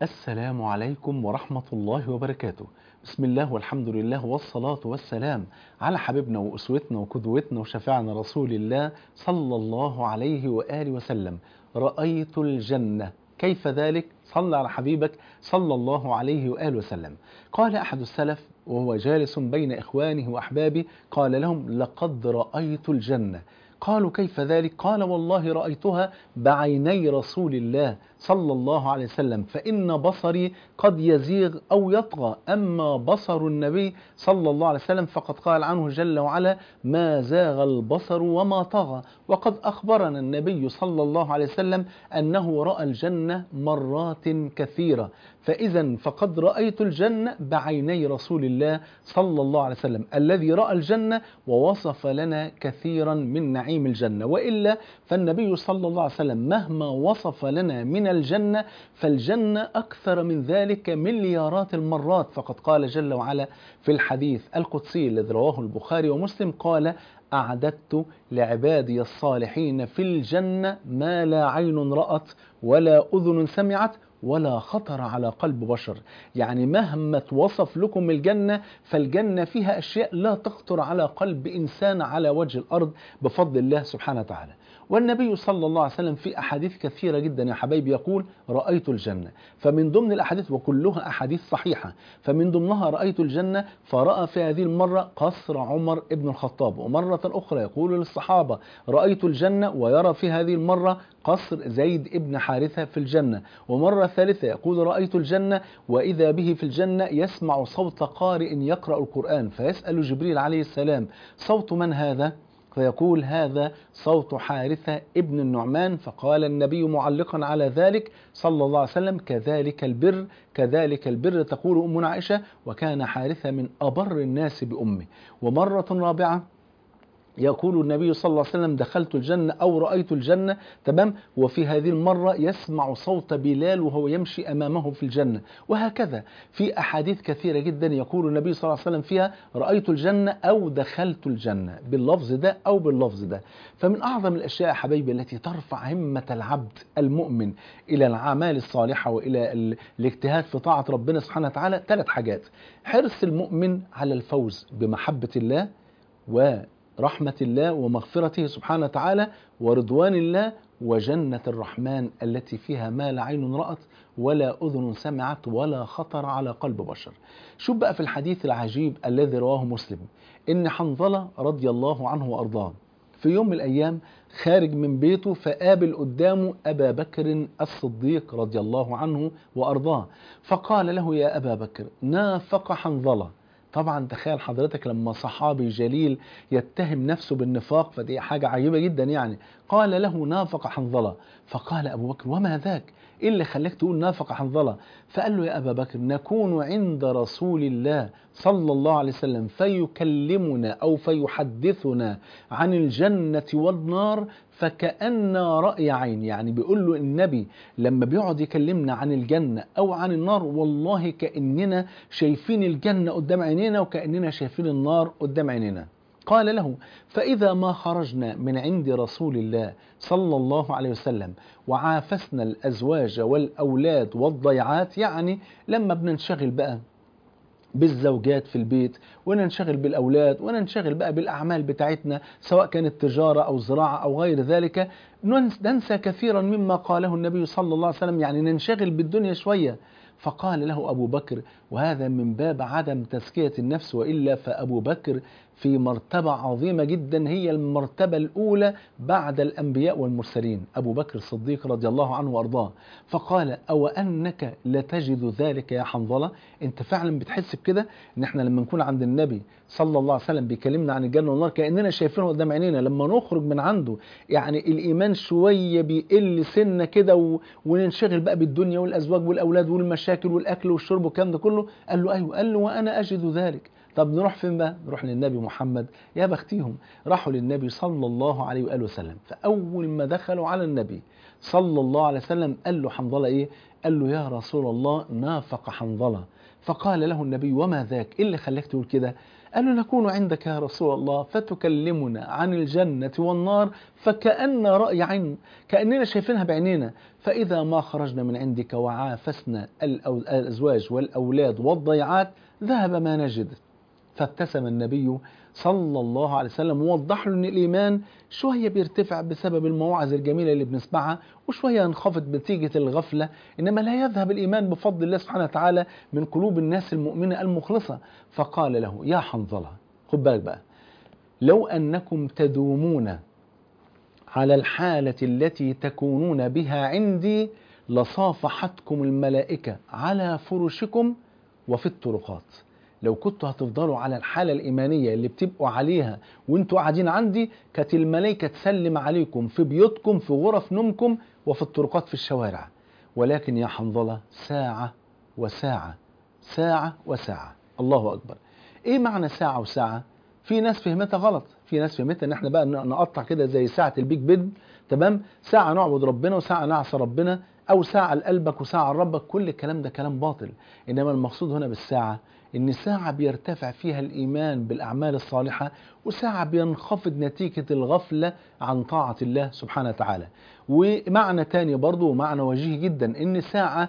السلام عليكم ورحمة الله وبركاته بسم الله والحمد لله والصلاة والسلام على حبيبنا وأسوتنا وقدوتنا وشفيعنا رسول الله صلى الله عليه وآله وسلم رأيت الجنة كيف ذلك صلى على حبيبك صلى الله عليه وآله وسلم قال أحد السلف وهو جالس بين إخوانه وأحبابه قال لهم لقد رأيت الجنة قالوا كيف ذلك قال والله رأيتها بعيني رسول الله صلى الله عليه وسلم فإن بصري قد يزيغ أو يطغى أما بصر النبي صلى الله عليه وسلم فقد قال عنه جل وعلا ما زاغ البصر وما طغى وقد أخبرنا النبي صلى الله عليه وسلم أنه رأى الجنة مرات كثيرة فإذا فقد رأيت الجنة بعيني رسول الله صلى الله عليه وسلم الذي رأى الجنة ووصف لنا كثيرا من نعيم الجنة وإلا فالنبي صلى الله عليه وسلم مهما وصف لنا من الجنة فالجنة أكثر من ذلك مليارات المرات فقد قال جل وعلا في الحديث القدسي الذي رواه البخاري ومسلم قال أعددت لعبادي الصالحين في الجنة ما لا عين رأت ولا أذن سمعت ولا خطر على قلب بشر يعني مهما توصف لكم الجنة فالجنة فيها أشياء لا تخطر على قلب إنسان على وجه الأرض بفضل الله سبحانه وتعالى والنبي صلى الله عليه وسلم في أحاديث كثيرة جدا يا حبايبي يقول رأيت الجنة فمن ضمن الأحاديث وكلها أحاديث صحيحة فمن ضمنها رأيت الجنة فرأى في هذه المرة قصر عمر ابن الخطاب ومرة أخرى يقول للصحابة رأيت الجنة ويرى في هذه المرة قصر زيد ابن حارثة في الجنة ومرة ثالثة يقول رأيت الجنة وإذا به في الجنة يسمع صوت قارئ يقرأ القرآن فيسأل جبريل عليه السلام صوت من هذا؟ فيقول هذا صوت حارثة ابن النعمان فقال النبي معلقا على ذلك صلى الله عليه وسلم كذلك البر كذلك البر تقول أمنا عائشة وكان حارثة من أبر الناس بأمه ومرة رابعة يقول النبي صلى الله عليه وسلم دخلت الجنة أو رأيت الجنة تمام وفي هذه المرة يسمع صوت بلال وهو يمشي أمامه في الجنة وهكذا في أحاديث كثيرة جدا يقول النبي صلى الله عليه وسلم فيها رأيت الجنة أو دخلت الجنة باللفظ ده أو باللفظ ده فمن أعظم الأشياء يا حبايبي التي ترفع همة العبد المؤمن إلى الأعمال الصالحة وإلى الاجتهاد في طاعة ربنا سبحانه وتعالى ثلاث حاجات حرص المؤمن على الفوز بمحبة الله و رحمة الله ومغفرته سبحانه وتعالى ورضوان الله وجنة الرحمن التي فيها ما لا عين رأت ولا أذن سمعت ولا خطر على قلب بشر شوف بقى في الحديث العجيب الذي رواه مسلم إن حنظلة رضي الله عنه وأرضاه في يوم من الأيام خارج من بيته فقابل قدامه أبا بكر الصديق رضي الله عنه وأرضاه فقال له يا أبا بكر نافق حنظلة طبعا تخيل حضرتك لما صحابي جليل يتهم نفسه بالنفاق فدي حاجة عجيبة جدا يعني قال له نافق حنظلة فقال أبو بكر وما ذاك إيه اللي خلاك تقول نافق حنظلة فقال له يا أبا بكر نكون عند رسول الله صلى الله عليه وسلم فيكلمنا أو فيحدثنا عن الجنة والنار فكأن رأي عين يعني بيقول له النبي لما بيقعد يكلمنا عن الجنة أو عن النار والله كأننا شايفين الجنة قدام عينينا وكأننا شايفين النار قدام عينينا قال له فإذا ما خرجنا من عند رسول الله صلى الله عليه وسلم وعافسنا الأزواج والأولاد والضيعات يعني لما بننشغل بقى بالزوجات في البيت وننشغل بالأولاد وننشغل بقى بالأعمال بتاعتنا سواء كانت تجارة أو زراعة أو غير ذلك ننسى كثيرا مما قاله النبي صلى الله عليه وسلم يعني ننشغل بالدنيا شوية فقال له أبو بكر وهذا من باب عدم تزكية النفس وإلا فأبو بكر في مرتبة عظيمة جدا هي المرتبة الأولى بعد الأنبياء والمرسلين أبو بكر الصديق رضي الله عنه وأرضاه فقال أو أنك لتجد ذلك يا حنظلة أنت فعلا بتحس بكده إن إحنا لما نكون عند النبي صلى الله عليه وسلم بيكلمنا عن الجنة والنار كأننا شايفينه قدام عينينا لما نخرج من عنده يعني الإيمان شوية بيقل سنة كده و... وننشغل بقى بالدنيا والأزواج والأولاد والمشاكل والأكل والشرب والكلام ده كله قال له أيوه قال له وأنا أجد ذلك طب نروح فين بقى؟ نروح للنبي محمد يا بختيهم راحوا للنبي صلى الله عليه وآله وسلم فأول ما دخلوا على النبي صلى الله عليه وسلم قال له حنظلة إيه؟ قال له يا رسول الله نافق حنظلة فقال له النبي وما ذاك إيه اللي خلاك تقول كده؟ قالوا نكون عندك يا رسول الله فتكلمنا عن الجنة والنار فكأن رأي عين كأننا شايفينها بعينينا فإذا ما خرجنا من عندك وعافسنا الأزواج والأولاد والضيعات ذهب ما نجد فابتسم النبي صلى الله عليه وسلم ووضح له ان الايمان شويه بيرتفع بسبب المواعظ الجميله اللي بنسمعها وشويه ينخفض نتيجه الغفله انما لا يذهب الايمان بفضل الله سبحانه وتعالى من قلوب الناس المؤمنه المخلصه فقال له يا حنظله خد بالك بقى لو انكم تدومون على الحاله التي تكونون بها عندي لصافحتكم الملائكه على فرشكم وفي الطرقات لو كنتوا هتفضلوا على الحالة الإيمانية اللي بتبقوا عليها وانتوا قاعدين عندي كانت الملائكة تسلم عليكم في بيوتكم في غرف نومكم وفي الطرقات في الشوارع ولكن يا حنظلة ساعة وساعة ساعة وساعة الله أكبر إيه معنى ساعة وساعة؟ في ناس فهمتها غلط في ناس فهمتها ان احنا بقى نقطع كده زي ساعة البيج بيد تمام ساعة نعبد ربنا وساعة نعصى ربنا او ساعة لقلبك وساعة لربك كل الكلام ده كلام باطل انما المقصود هنا بالساعة ان ساعة بيرتفع فيها الايمان بالاعمال الصالحة وساعة بينخفض نتيجة الغفلة عن طاعة الله سبحانه وتعالى ومعنى تاني برضو ومعنى وجيه جدا ان ساعة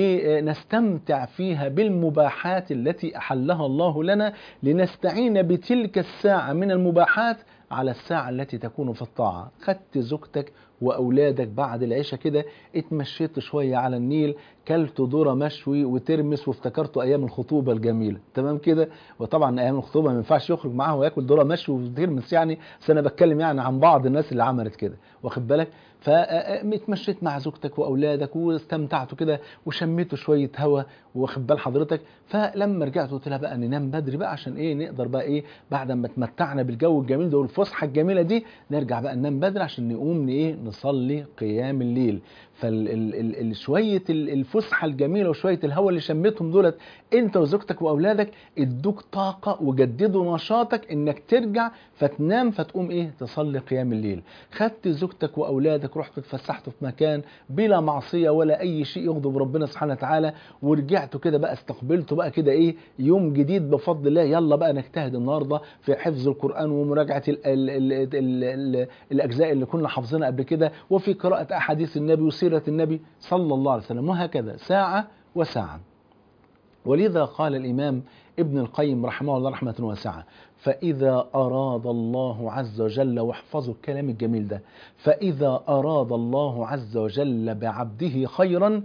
بنستمتع فيها بالمباحات التي احلها الله لنا لنستعين بتلك الساعة من المباحات على الساعة التي تكون في الطاعة خدت زوجتك وأولادك بعد العشاء كده اتمشيت شوية على النيل كلت ذرة مشوي وترمس وافتكرتوا أيام الخطوبة الجميلة تمام كده وطبعا أيام الخطوبة ما ينفعش يخرج معاه وياكل ذرة مشوي وترمس يعني بس أنا بتكلم يعني عن بعض الناس اللي عملت كده واخد بالك فاتمشيت مع زوجتك واولادك واستمتعتوا كده وشميتوا شويه هوا واخد بال حضرتك فلما رجعت قلت لها بقى ننام بدري بقى عشان ايه نقدر بقى ايه بعد ما اتمتعنا بالجو الجميل ده والفسحه الجميله دي نرجع بقى ننام بدري عشان نقوم ايه نصلي قيام الليل فشويه الفسحه الجميله وشويه الهوا اللي شميتهم دولت انت وزوجتك واولادك ادوك طاقه وجددوا نشاطك انك ترجع فتنام فتقوم ايه تصلي قيام الليل خدت زوجتك واولادك رحتوا اتفسحتوا في مكان بلا معصيه ولا اي شيء يغضب ربنا سبحانه وتعالى ورجعتوا كده بقى استقبلتوا بقى كده ايه يوم جديد بفضل الله يلا بقى نجتهد النهارده في حفظ القران ومراجعه ال ال ال ال ال الاجزاء اللي كنا حافظينها قبل كده وفي قراءه احاديث النبي وسيره النبي صلى الله عليه وسلم وهكذا ساعه وساعه ولذا قال الامام ابن القيم رحمه الله رحمه واسعه فإذا أراد الله عز وجل واحفظوا الكلام الجميل ده فإذا أراد الله عز وجل بعبده خيرا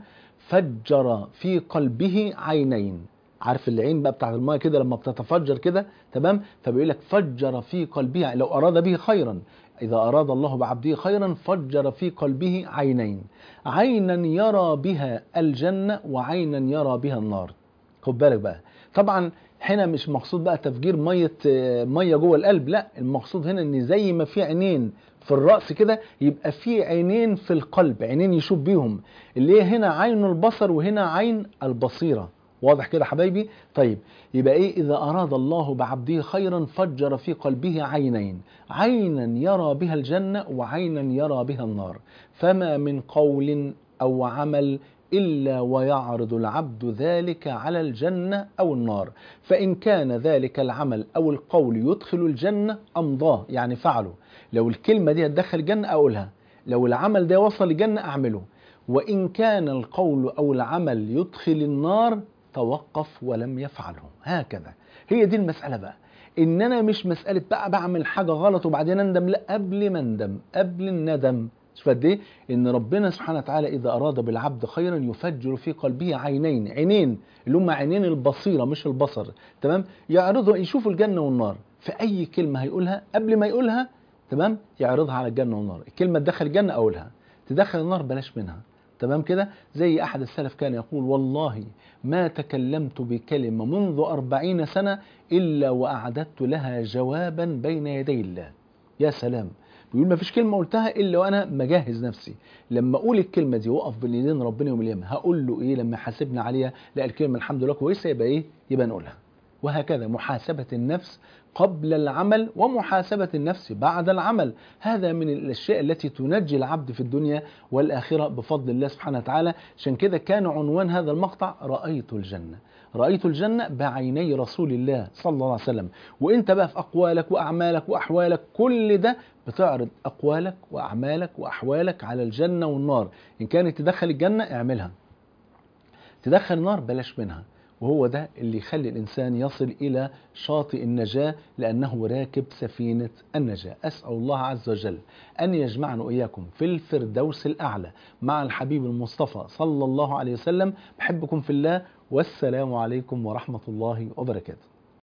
فجر في قلبه عينين عارف العين بقى بتاعت المايه كده لما بتتفجر كده تمام فبيقول لك فجر في قلبه لو أراد به خيرا إذا أراد الله بعبده خيرا فجر في قلبه عينين عينا يرى بها الجنة وعينا يرى بها النار خد بالك بقى طبعا هنا مش مقصود بقى تفجير ميه ميه جوه القلب لا المقصود هنا ان زي ما في عينين في الراس كده يبقى في عينين في القلب عينين يشوف بيهم اللي هي هنا عين البصر وهنا عين البصيره واضح كده حبايبي طيب يبقى ايه اذا اراد الله بعبده خيرا فجر في قلبه عينين عينا يرى بها الجنه وعينا يرى بها النار فما من قول او عمل إلا ويعرض العبد ذلك على الجنة أو النار فإن كان ذلك العمل أو القول يدخل الجنة أمضاه يعني فعله لو الكلمة دي هتدخل الجنة أقولها لو العمل ده وصل الجنة أعمله وإن كان القول أو العمل يدخل النار توقف ولم يفعله هكذا هي دي المسألة بقى إن أنا مش مسألة بقى بعمل حاجة غلط وبعدين أندم لا قبل ما أندم قبل الندم شوف قد ايه ان ربنا سبحانه وتعالى اذا اراد بالعبد خيرا يفجر في قلبه عينين عينين اللي هم عينين البصيره مش البصر تمام يعرضوا يشوفوا الجنه والنار في اي كلمه هيقولها قبل ما يقولها تمام يعرضها على الجنه والنار الكلمه تدخل الجنه اقولها تدخل النار بلاش منها تمام كده زي أحد السلف كان يقول والله ما تكلمت بكلمة منذ أربعين سنة إلا وأعددت لها جوابا بين يدي الله يا سلام بيقول ما فيش كلمه قلتها الا وانا مجهز نفسي لما اقول الكلمه دي واقف بين ايدين ربنا يوم القيامه هقول له ايه لما يحاسبنا عليها لا الكلمه الحمد لله كويسه يبقى ايه يبقى نقولها وهكذا محاسبة النفس قبل العمل ومحاسبة النفس بعد العمل هذا من الأشياء التي تنجي العبد في الدنيا والآخرة بفضل الله سبحانه وتعالى عشان كده كان عنوان هذا المقطع رأيت الجنة رأيت الجنة بعيني رسول الله صلى الله عليه وسلم وانت بقى في أقوالك وأعمالك وأحوالك كل ده بتعرض أقوالك وأعمالك وأحوالك على الجنة والنار إن كانت تدخل الجنة اعملها تدخل النار بلاش منها وهو ده اللي يخلي الإنسان يصل إلى شاطئ النجاة لأنه راكب سفينة النجاة أسأل الله عز وجل أن يجمعنا وإياكم في الفردوس الأعلى مع الحبيب المصطفى صلى الله عليه وسلم بحبكم في الله والسلام عليكم ورحمة الله وبركاته